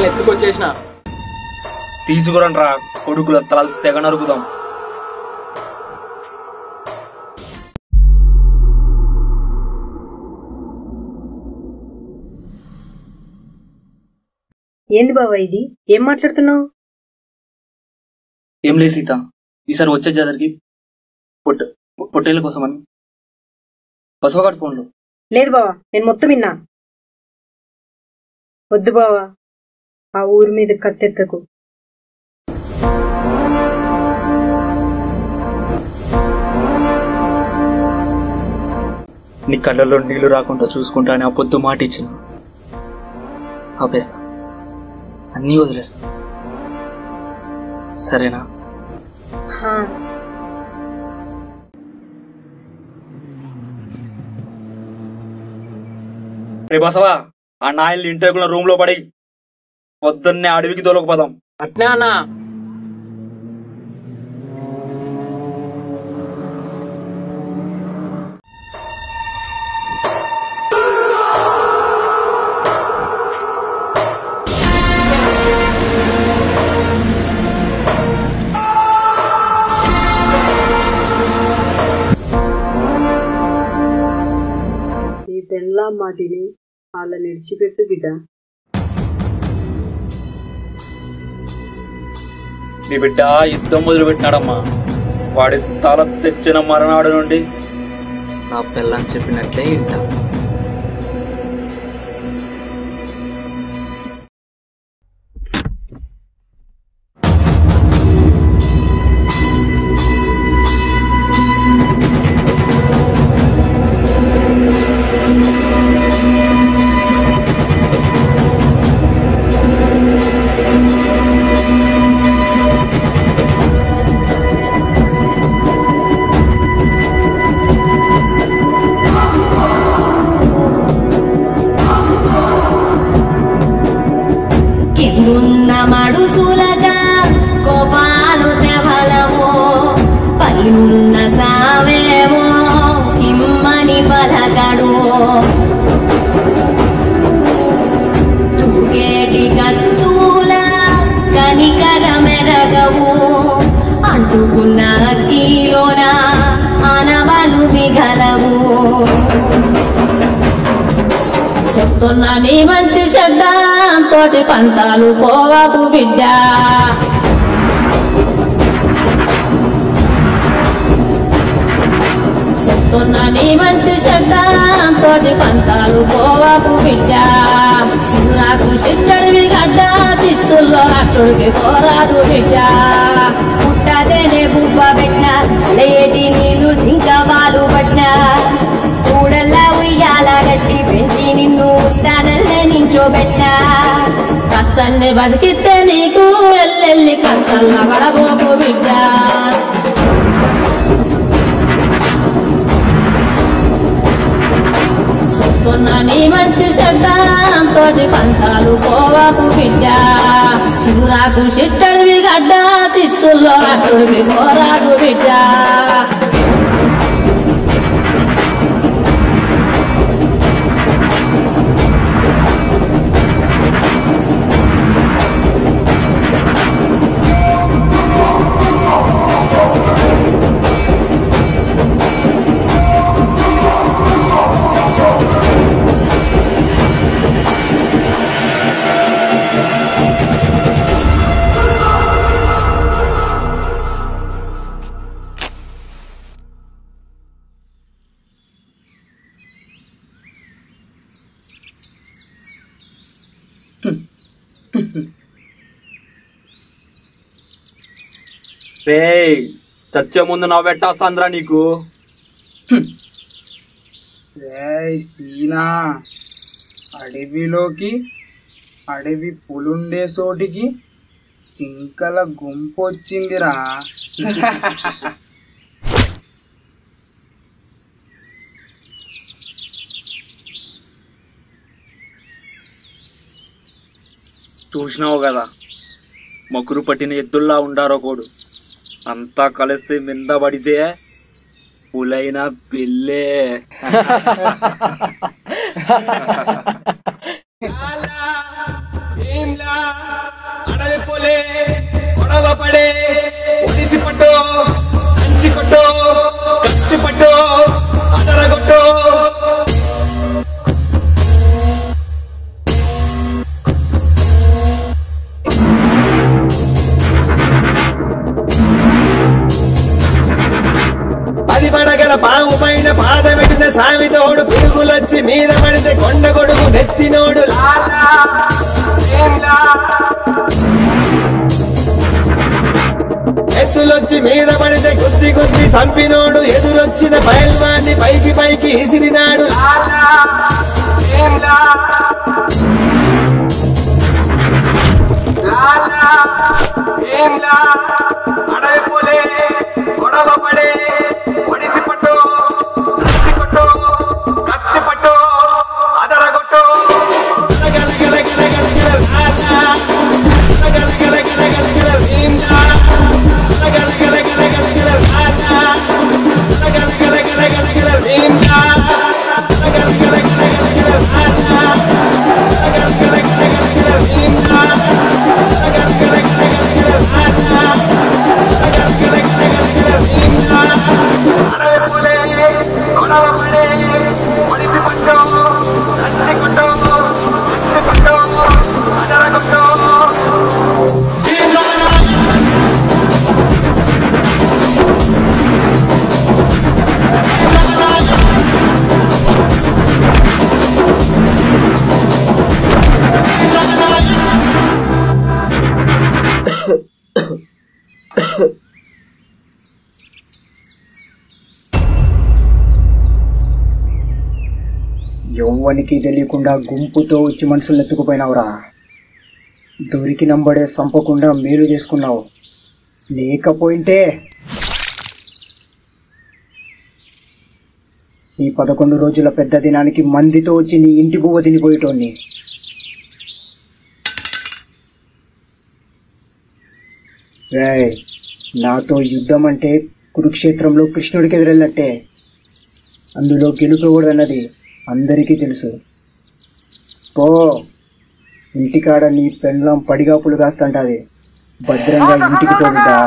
ఎత్తుకొచ్చేసిన తీసుకురండి రా కొడుకుల తలలు తెగ నరుకుదాం ఏంది బావా ఇది ఏం మాట్లాడుతున్నావు ఏం లేదు సీత ఈసారి వచ్చే జాతరకి పొట్ట పొట్టేళ్ళ కోసమని బసవగాడి ఫోన్లో లేదు బావా నేను మొత్తం విన్నా వద్దు బావా ఆ ఊరి మీద కత్తెత్తకు నీ కళ్ళల్లో నీళ్లు రాకుండా చూసుకుంటా అని ఆ పొద్దు మాట ఇచ్చిన ఆపేస్తా అన్నీ వదిలేస్తా సరేనా హా, రే బసవా ఆ నాయల్ని ఇంటర్కున్న రూమ్ లో పడి పొద్దున్నే అడవికి తోలకపోదాం అట్నే అన్నా ఈ పెండ్లా మాటిని వాళ్ళ నిడిచిపెట్టు బిడ్డ నీ బిడ్డ యుద్ధం మొదలు పెట్టినాడమ్మా వాడి తల తెచ్చిన మరణాడు నుండి నా పిల్లని చెప్పినట్లే ఇంటా కిందున్న మడుసులగా కోపాలు తెవలవో పైనున్న సావేమో కిమ్మని పలకడు తూగేటి కత్తుల కనికర మెరగవు అంటుకున్న అగ్గిలోన అనవలు మిగలవు చెప్తున్నా నీ మంచి చెడ్డ తోటి పంతాలు పోవాకు బిడ్డ చెప్తున్నా నీ మంచి చెడ్డ తోటి పంతాలు పోవాకు బిడ్డ నాకు చిట్టడివి గడ్డ చిత్తుల్లో అట్టుడికి పోరాదు బిడ్డ పుట్టదేనే బుబ్బ పెట్ట లేటి నీళ్లు జింక వాలు పట్న కూడల్లా ఉయ్యాల గట్టి పెంచి నిన్ను స్థానంలో నించోబెట్ట కచ్చన్ని బతికితే నీకు ఎల్లెల్లి కచ్చల్ల పడబోకు బిడ్డ చెప్తున్నా నీ మంచి చెడ్డ తోటి పంతాలు పోవాకు బిడ్డ శివురాకు చిట్టడివి గడ్డ చిత్తుల్లో అట్టుడికి పోరాదు బిడ్డ రే చచ్చే ముందు నవ్వెట్టా సంద్రా నీకు ఏయ్ సీనా అడవిలోకి అడవి పులుండే చోటికి జింకల గుంపు వచ్చిందిరా చూసినావు కదా మొగురు పట్టిన ఎద్దుల్లా ఉండారో కోడు అంతా కలిసి మింద పడితే పులైన పిల్లే భీమ్లా పడే ఒడిసి పట్టు కంచి కొట్టు కత్తి పట్టు అదరగొట్టు పది పడగల పాము పైన పాదమెట్టిన సామితోడు పురుగులొచ్చి మీద పడితే కొండ కొడుకు నెత్తినోడు లాలా, ఏంలా? ఎత్తులొచ్చి మీద పడితే గుద్ది గుద్ది సంపినోడు ఎదురొచ్చిన బయల్వాన్ని పైకి పైకి ఇసిరినాడు లాలా, ఏంలా? లాలా, ఏంలా? అడవి పోలే గొడవ పడే ఒడిసి పట్టు కంచి కొట్టు కత్తి పట్టు అదరగొట్టు గల గల గల గల గల లాలా, గల గల గల గల గల భీమ్లా, గల గల గల గల గల లాలా, గల గల గల గల గల భీమ్లా, గల గల గల గల గల లాలా, గల గల గల గల గల భీమ్లా, గల గల గల గల గల లాలా, గల గల గల గల గల భీమ్లా. అడవి పులే, గొడవ పడే, ఒడిసి పట్టు, కంచి కొట్టు, కత్తి పట్టు, అదరగొట్టు. భీమ్లా యవ్వనికి తెలియకుండా గుంపుతో వచ్చి మనుషులు ఎత్తుకుపోయినావురా దొరికినంబడే సంపకుండా మేలు చేసుకున్నావు లేకపోయింటే ఈ పదకొండు రోజుల పెద్ద దినానికి మందితో వచ్చి నీ ఇంటి బువ్వ తినిపోయేటోన్ని రేయ్, నాతో యుద్ధం అంటే కురుక్షేత్రంలో కృష్ణుడికి ఎదురెళ్ళట్టే అందులో గెలుపకూడదన్నది అందరికీ తెలుసు పో ఇంటికాడ నీ పెండ్లం పడిగాపులు కాస్తంటాది భద్రంగా ఇంటికి పోతుందా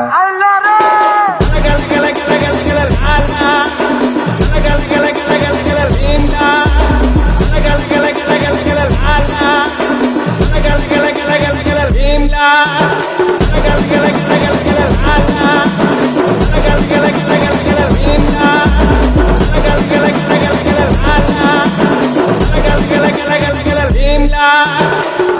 భీమ్లా